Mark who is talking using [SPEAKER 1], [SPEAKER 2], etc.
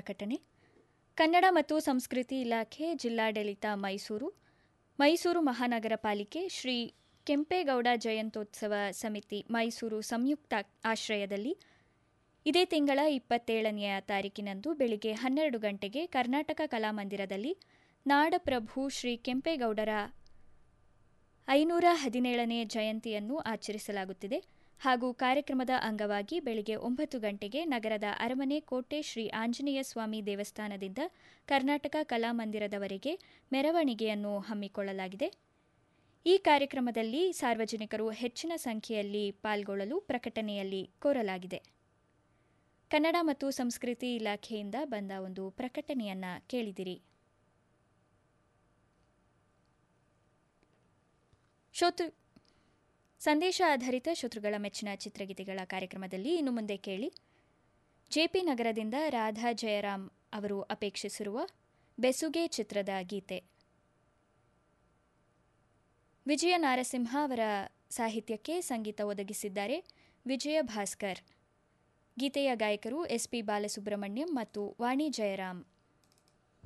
[SPEAKER 1] ಪ್ರಕಟಣೆ ಕನ್ನಡ ಮತ್ತು ಸಂಸ್ಕೃತಿ ಇಲಾಖೆ ಜಿಲ್ಲಾಡಳಿತ ಮೈಸೂರು ಮೈಸೂರು ಮಹಾನಗರ ಪಾಲಿಕೆ ಶ್ರೀ ಕೆಂಪೇಗೌಡ ಜಯಂತ್ಯೋತ್ಸವ ಸಮಿತಿ ಮೈಸೂರು ಸಂಯುಕ್ತ ಆಶ್ರಯದಲ್ಲಿ ಇದೇ ತಿಂಗಳ ಇಪ್ಪತ್ತೇಳನೆಯ ತಾರೀಕಿನಂದು ಬೆಳಿಗ್ಗೆ ಹನ್ನೆರಡು ಗಂಟೆಗೆ ಕರ್ನಾಟಕ ಕಲಾಮಂದಿರದಲ್ಲಿ ನಾಡಪ್ರಭು ಶ್ರೀ ಕೆಂಪೇಗೌಡರ ಐನೂರ ಹದಿನೇಳನೇ ಜಯಂತಿಯನ್ನು ಆಚರಿಸಲಾಗುತ್ತಿದೆ ಹಾಗೂ ಕಾರ್ಯಕ್ರಮದ ಅಂಗವಾಗಿ ಬೆಳಿಗ್ಗೆ ಒಂಬತ್ತು ಗಂಟೆಗೆ ನಗರದ ಅರಮನೆ ಕೋಟೆ ಶ್ರೀ ಆಂಜನೇಯ ಸ್ವಾಮಿ ದೇವಸ್ಥಾನದಿಂದ ಕರ್ನಾಟಕ ಕಲಾಮಂದಿರದವರೆಗೆ ಮೆರವಣಿಗೆಯನ್ನು ಹಮ್ಮಿಕೊಳ್ಳಲಾಗಿದೆ ಈ ಕಾರ್ಯಕ್ರಮದಲ್ಲಿ ಸಾರ್ವಜನಿಕರು ಹೆಚ್ಚಿನ ಸಂಖ್ಯೆಯಲ್ಲಿ ಪಾಲ್ಗೊಳ್ಳಲು ಪ್ರಕಟಣೆಯಲ್ಲಿ ಕೋರಲಾಗಿದೆ ಕನ್ನಡ ಮತ್ತು ಸಂಸ್ಕೃತಿ ಇಲಾಖೆಯಿಂದ ಬಂದ ಒಂದು ಪ್ರಕಟಣೆಯನ್ನ ಕೇಳಿದಿರಿ ಶೋತೃ ಸಂದೇಶ ಆಧಾರಿತ ಶೋತೃಗಳ ಮೆಚ್ಚಿನ ಚಿತ್ರಗೀತೆಗಳ ಕಾರ್ಯಕ್ರಮದಲ್ಲಿ ಇನ್ನು ಮುಂದೆ ಕೇಳಿ ಜೆಪಿ ನಗರದಿಂದ ರಾಧಾ ಜಯರಾಮ್ ಅವರು ಅಪೇಕ್ಷಿಸಿರುವ ಬೆಸುಗೆ ಚಿತ್ರದ ಗೀತೆ ವಿಜಯ ನಾರಸಿಂಹ ಅವರ ಸಾಹಿತ್ಯಕ್ಕೆ ಸಂಗೀತ ಒದಗಿಸಿದ್ದಾರೆ ವಿಜಯ ಭಾಸ್ಕರ್ ಗೀತೆಯ ಗಾಯಕರು ಎಸ್ಪಿ ಬಾಲಸುಬ್ರಹ್ಮಣ್ಯಂ ಮತ್ತು ವಾಣಿ ಜಯರಾಮ್